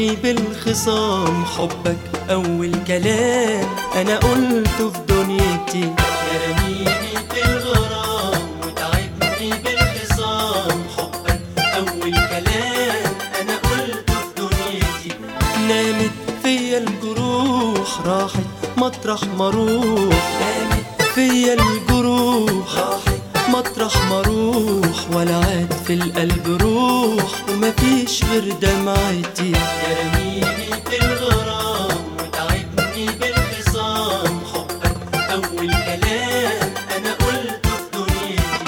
تعبني بالخصام حبك أول كلام أنا قلته في دنيتي يا رميني بالغرام وتعبني بالخصام حبك أول كلام أنا قلته في دنيتي نامت فيا الجروح راحت مطرح ما اروح نامت فيا الجروح راحت مطرح ما اروح ولا عاد في القلب روح ومفيش غير دمعتي يا رميني بالغرام وتعبني بالخصام حبك اول كلام انا قلته في دنيتي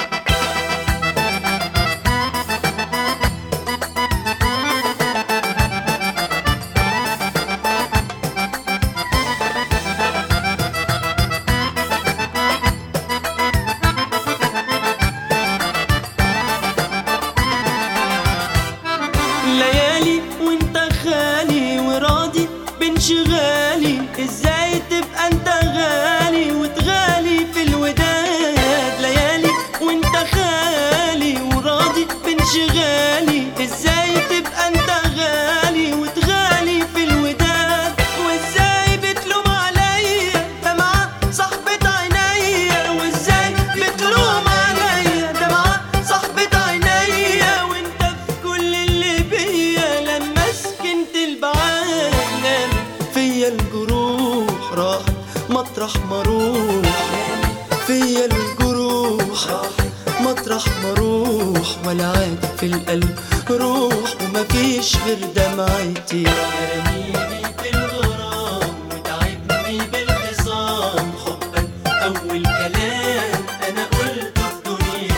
ليالي وانت خالي وراضي بانشغالي ازاي تبقى انت غالي وتغالي في الوداد ليالي وانت خالي وراضي بانشغالي ازاي تبقى انت غالي وتغالي في الوداد وازاي بتلوم عليا دمعة صاحبة عينيا وازاي بتلوم عليا دمعة صاحبة عينيا وانت في كل اللي بيا لما سكنت البعاد نام فيا الجروح راحت مطرح ما اروح فيا الجروح راحت مطرح ما اروح ولا عاد في القلب روح ومفيش غير دمعتي يا رميني بالغرام وتعبني بالخصام حبك اول كلام انا قلته في دنيتي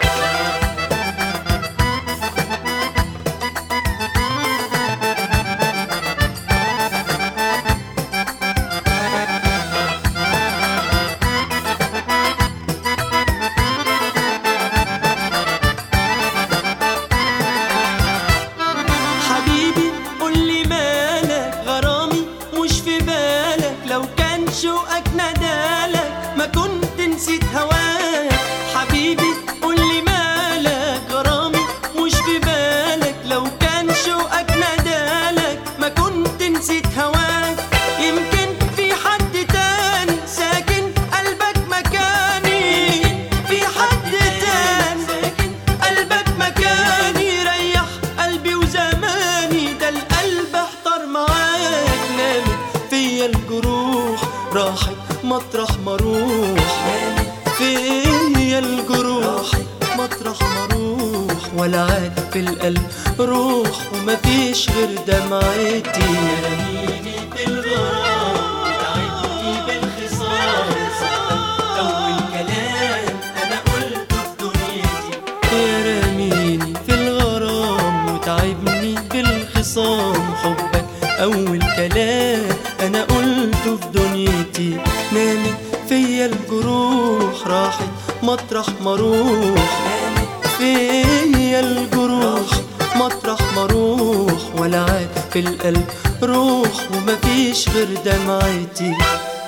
حبيبي قولي مالك غرامي مش في بالك لو كان شوقك ندالك ما كنت نسيت هواك حبيبي قولي مالك غرامي مش في بالك لو كان شوقك ندالك ما كنت نسيت هواك يمكن في حد تاني ساكن قلبك مكاني في حد تاني ساكن قلبك مكاني ريح قلبي وزماني ده القلب احتار معاك نامت فيا الجروح راحت مطرح ما اروح نامت فيا الجروح مطرح ما اروح ولا عاد في القلب روح ومفيش غير دمعتي يا رميني بالغرام وتعبني بالخصام أول كلام أنا قلته في دنيتي يا رميني في الغرام وتعبني بالخصام حبك أول كلام أنا قلته في دنيتي نامت فيا الجروح راحت مطرح ما اروح نامت فيا الجروح مطرح ما اروح ولا عاد في القلب روح ومفيش غير دمعتي